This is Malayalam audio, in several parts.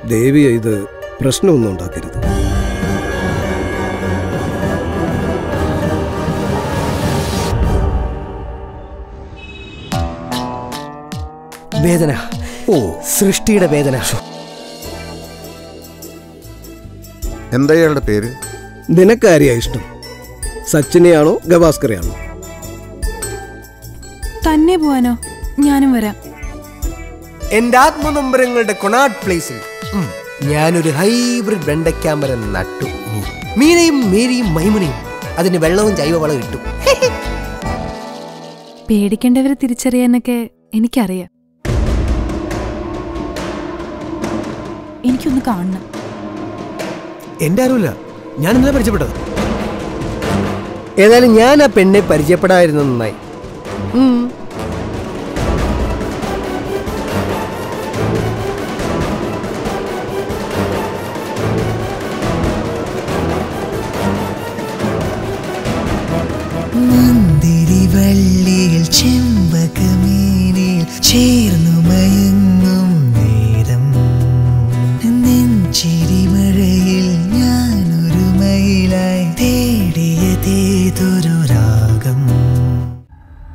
ദേവിയെ ഇത് പ്രശ്നമൊന്നും ഉണ്ടാക്കരുത് വേദന ഓ സൃഷ്ടിയുടെ വേദന എന്താ ഇയാളുടെ പേര് നിനക്കാരെയാ ഇഷ്ടം സച്ചിനെയാണോ ഗവാസ്കറെയാണോ തന്നെ പോവാനോ ഞാനും വരാം എന്റെ ആത്മനൊമ്പരങ്ങളുടെ കൊണാട്ട് പ്ലേസിൽ ഉം, ഞാനൊരു ഹൈബ്രിഡ് വെണ്ടയ്ക്കാമരം നട്ടു മീനയും മേരിയും മൈമുനയും അതിന് വെള്ളവും ജൈവവളവും ഇട്ടു പേടിക്കേണ്ടവരെ തിരിച്ചറിയാനൊക്കെ എനിക്കറിയാം എനിക്കൊന്ന് കാണണം എന്റെ അറിവില്ല ഞാൻ ഇന്നലെ പരിചയപ്പെട്ടത് ഏതായാലും ഞാൻ ആ പെണ്ണെ പരിചയപ്പെടായിരുന്നു നന്നായി ഉം. മുന്തിരിവള്ളിയിൽ ചെമ്പകമേനിൽ ചേർന്നു മയങ്ങും നേരം നെഞ്ചിരിമഴയിൽ ഞാനൊരു മയിലായി തേടിയതേതൊരു രാഗം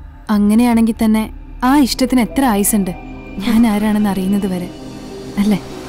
അങ്ങനെയാണെങ്കിൽ തന്നെ ആ ഇഷ്ടത്തിന് എത്ര ആയുസുണ്ട് ഞാൻ ആരാണെന്ന് അറിയുന്നത് വരെ അല്ലേ